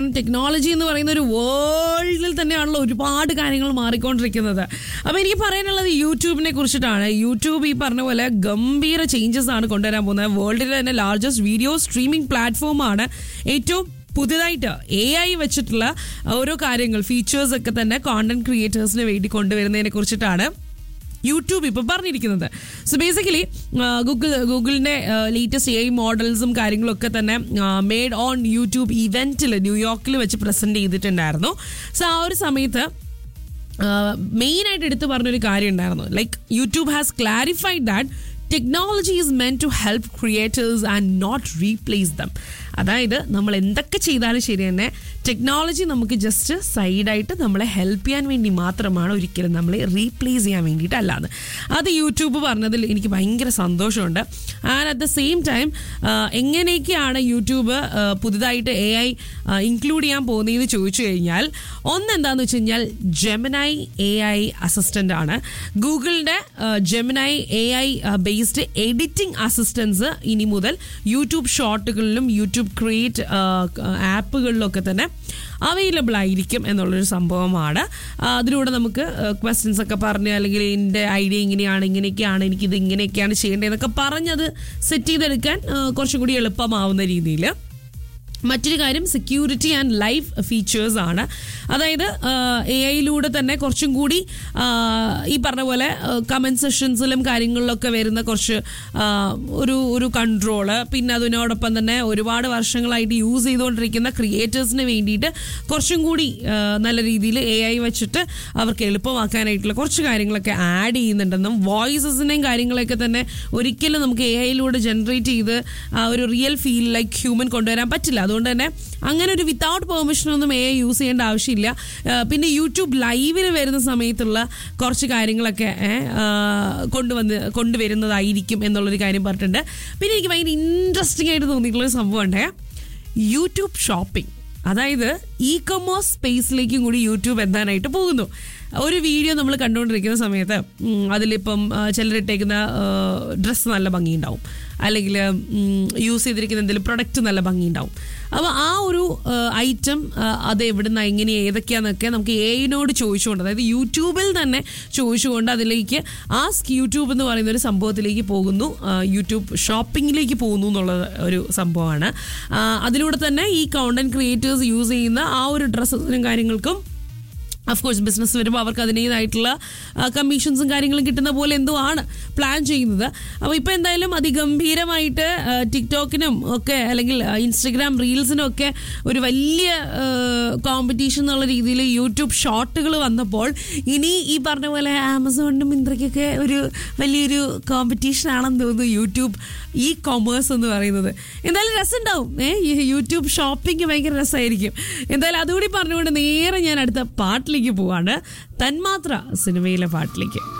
technology എന്ന് പറയുന്ന ഒരു വേൾഡിൽ തന്നെയാണല്ലോ ഒരുപാട് കാര്യങ്ങൾ മാറിക്കൊണ്ടിരിക്കുന്നത് അപ്പോൾ എനിക്ക് പറയാനുള്ളത് യൂട്യൂബിനെ കുറിച്ചിട്ടാണ് യൂട്യൂബ് ഈ പറഞ്ഞ പോലെ ഗംഭീര ചേഞ്ചസ് ആണ് കൊണ്ടുവരാൻ പോകുന്നത് വേൾഡിലെ തന്നെ ലാർജസ്റ്റ് വീഡിയോ സ്ട്രീമിംഗ് പ്ലാറ്റ്ഫോമാണ് ഏറ്റവും പുതിയതായിട്ട് എ ഐ വെച്ചിട്ടുള്ള ഓരോ കാര്യങ്ങൾ ഫീച്ചേഴ്സ് ഒക്കെ തന്നെ കോണ്ടന്റ് ക്രിയേറ്റേഴ്സിന് വേണ്ടി കൊണ്ടുവരുന്നതിനെ കുറിച്ചിട്ടാണ് യൂട്യൂബ് ഇപ്പോൾ പറഞ്ഞിരിക്കുന്നത് സോ ബേസിക്കലി ഗൂഗിൾ ഗൂഗിളിൻ്റെ ലേറ്റസ്റ്റ് എ ഐ മോഡൽസും കാര്യങ്ങളൊക്കെ തന്നെ മെയ്ഡ് ഓൺ യൂട്യൂബ് ഇവൻറ്റിൽ ന്യൂയോർക്കിൽ വെച്ച് പ്രസൻറ്റ് ചെയ്തിട്ടുണ്ടായിരുന്നു സോ ആ ഒരു സമയത്ത് മെയിനായിട്ട് എടുത്തു പറഞ്ഞൊരു കാര്യം ഉണ്ടായിരുന്നു like YouTube has clarified that technology is meant to help creators and not replace them അതായത് നമ്മൾ എന്തൊക്കെ ചെയ്താലും ശരി തന്നെ ടെക്നോളജി നമുക്ക് ജസ്റ്റ് സൈഡായിട്ട് നമ്മളെ ഹെൽപ്പ് ചെയ്യാൻ വേണ്ടി മാത്രമാണ് ഒരിക്കലും നമ്മളെ റീപ്ലേസ് ചെയ്യാൻ വേണ്ടിയിട്ടല്ലാന്ന് അത് യൂട്യൂബ് പറഞ്ഞതിൽ എനിക്ക് ഭയങ്കര സന്തോഷമുണ്ട് and at the same time എങ്ങനെയൊക്കെയാണ് യൂട്യൂബ് ആ, പുതുതായിട്ട് എ ഐ ഇൻക്ലൂഡ് ചെയ്യാൻ പോകുന്നതെന്ന് ചോദിച്ചു കഴിഞ്ഞാൽ ഒന്ന് എന്താണെന്ന് വെച്ച് കഴിഞ്ഞാൽ ജെമിനായി എ ഐ അസിസ്റ്റൻ്റ് ആണ് ഗൂഗിളിൻ്റെ ജെമിനായി A I based editing assistants ഇനി മുതൽ യൂട്യൂബ് ഷോർട്ടുകളിലും യൂട്യൂബ് ക്രിയേറ്റ് ആപ്പുകളിലൊക്കെ തന്നെ അവൈലബിൾ ആയിരിക്കും എന്നുള്ളൊരു സംഭവമാണ് ആ, അതിലൂടെ നമുക്ക് ക്വസ്റ്റ്യൻസ് ഒക്കെ പറഞ്ഞ് അല്ലെങ്കിൽ എൻ്റെ ഐഡിയ ഇങ്ങനെയാണ് ഇങ്ങനെയൊക്കെയാണ് എനിക്കിത് ഇങ്ങനെയൊക്കെയാണ് ചെയ്യേണ്ടതെന്നൊക്കെ പറഞ്ഞത് സെറ്റ് ചെയ്തെടുക്കാൻ ആ, കുറച്ചും കൂടി എളുപ്പമാവുന്ന രീതിയിൽ മറ്റൊരു കാര്യം സെക്യൂരിറ്റി ആൻഡ് ലൈവ് ഫീച്ചേഴ്സ് ആണ് അതായത് എ ഐയിലൂടെ തന്നെ കുറച്ചും കൂടി ആ, ഈ പറഞ്ഞ പോലെ കമൻറ്റ് സെഷൻസിലും കാര്യങ്ങളിലൊക്കെ വരുന്ന കുറച്ച് ആ, ഒരു ഒരു കൺട്രോള് പിന്നെ അതിനോടൊപ്പം തന്നെ ഒരുപാട് വർഷങ്ങളായിട്ട് യൂസ് ചെയ്തുകൊണ്ടിരിക്കുന്ന ക്രിയേറ്റേഴ്സിന് വേണ്ടിയിട്ട് കുറച്ചും കൂടി ആ, നല്ല രീതിയിൽ എ ഐ വെച്ചിട്ട് അവർക്ക് എളുപ്പമാക്കാനായിട്ടുള്ള കുറച്ച് കാര്യങ്ങളൊക്കെ ആഡ് ചെയ്യുന്നുണ്ടെന്നും വോയിസസിനെയും കാര്യങ്ങളൊക്കെ തന്നെ ഒരിക്കലും നമുക്ക് എ ഐയിലൂടെ ജനറേറ്റ് ചെയ്ത് ആ ഒരു റിയൽ ഫീൽ ലൈക്ക് ഹ്യൂമൻ കൊണ്ടുവരാൻ പറ്റില്ല അതുകൊണ്ട് തന്നെ അങ്ങനെ ഒരു വിത്തൗട്ട് പെർമിഷനൊന്നും എ ഐ യൂസ് ചെയ്യേണ്ട ആവശ്യമില്ല ആ, പിന്നെ യൂട്യൂബ് ലൈവിൽ വരുന്ന സമയത്തുള്ള കുറച്ച് കാര്യങ്ങളൊക്കെ ഏ, ആ, കൊണ്ടുവന്ന് കൊണ്ടുവരുന്നതായിരിക്കും എന്നുള്ളൊരു കാര്യം പറഞ്ഞിട്ടുണ്ട് പിന്നെ എനിക്ക് ഭയങ്കര ഇൻട്രസ്റ്റിംഗ് ആയിട്ട് തോന്നിയിട്ടുള്ളൊരു സംഭവം ഉണ്ടേ യൂട്യൂബ് ഷോപ്പിംഗ് അതായത് ഇ കൊമേഴ്സ് സ്പേസിലേക്കും കൂടി യൂട്യൂബ് എത്താനായിട്ട് പോകുന്നു ഒരു വീഡിയോ നമ്മൾ കണ്ടുകൊണ്ടിരിക്കുന്ന സമയത്ത് ഉം, അതിലിപ്പം ആ, ചിലരിട്ടേക്കുന്ന ഡ്രസ്സ് നല്ല ഭംഗിയുണ്ടാവും അല്ലെങ്കിൽ യൂസ് ചെയ്തിരിക്കുന്ന എന്തെങ്കിലും പ്രൊഡക്റ്റ് നല്ല ഭംഗിയുണ്ടാവും അപ്പോൾ ആ ഒരു ഐറ്റം അത് എവിടുന്ന എങ്ങനെ ഏതൊക്കെയാണെന്നൊക്കെ നമുക്ക് എയിനോട് ചോദിച്ചുകൊണ്ട് അതായത് യൂട്യൂബിൽ തന്നെ ചോദിച്ചുകൊണ്ട് അതിലേക്ക് ആസ്ക് യൂട്യൂബ് എന്ന് പറയുന്ന ഒരു സംഭവത്തിലേക്ക് പോകുന്നു ആ, യൂട്യൂബ് ഷോപ്പിങ്ങിലേക്ക് പോകുന്നു എന്നുള്ള ഒരു സംഭവമാണ് ആ, അതിലൂടെ തന്നെ ഈ കണ്ടന്റ് ക്രിയേറ്റേഴ്സ് യൂസ് ചെയ്യുന്ന ആ ഒരു ഡ്രസ്സസിനും കാര്യങ്ങൾക്കും അഫ്കോഴ്സ് ബിസിനസ് വരുമ്പോൾ അവർക്ക് അതിൻ്റേതായിട്ടുള്ള കമ്മീഷൻസും കാര്യങ്ങളും കിട്ടുന്ന പോലെ എന്തോ ആണ് പ്ലാൻ ചെയ്യുന്നത് അപ്പോൾ ഇപ്പോൾ എന്തായാലും അതിഗംഭീരമായിട്ട് ആ, ടിക്ടോക്കിനും ഒക്കെ അല്ലെങ്കിൽ ആ, ഇൻസ്റ്റഗ്രാം റീൽസിനും ഒക്കെ ഒരു വലിയ കോമ്പറ്റീഷൻ എന്നുള്ള രീതിയിൽ യൂട്യൂബ് ഷോർട്ടുകൾ വന്നപ്പോൾ ഇനി ഈ പറഞ്ഞ പോലെ ആമസോണിനും മിന്ത്രയ്ക്കൊക്കെ ഒരു വലിയൊരു കോമ്പറ്റീഷൻ ആണെന്ന് തോന്നുന്നു യൂട്യൂബ് ഈ കൊമേഴ്സ് എന്ന് പറയുന്നത് എന്തായാലും രസമുണ്ടാവും ഏ ഈ യൂട്യൂബ് ഷോപ്പിംഗ് ഭയങ്കര രസമായിരിക്കും എന്തായാലും അതുകൂടി പറഞ്ഞുകൊണ്ട് നേരെ ഞാൻ അടുത്ത പാട്ടിലേക്ക് പോവാണ് തന്മാത്ര സിനിമയിലെ പാട്ടിലേക്ക്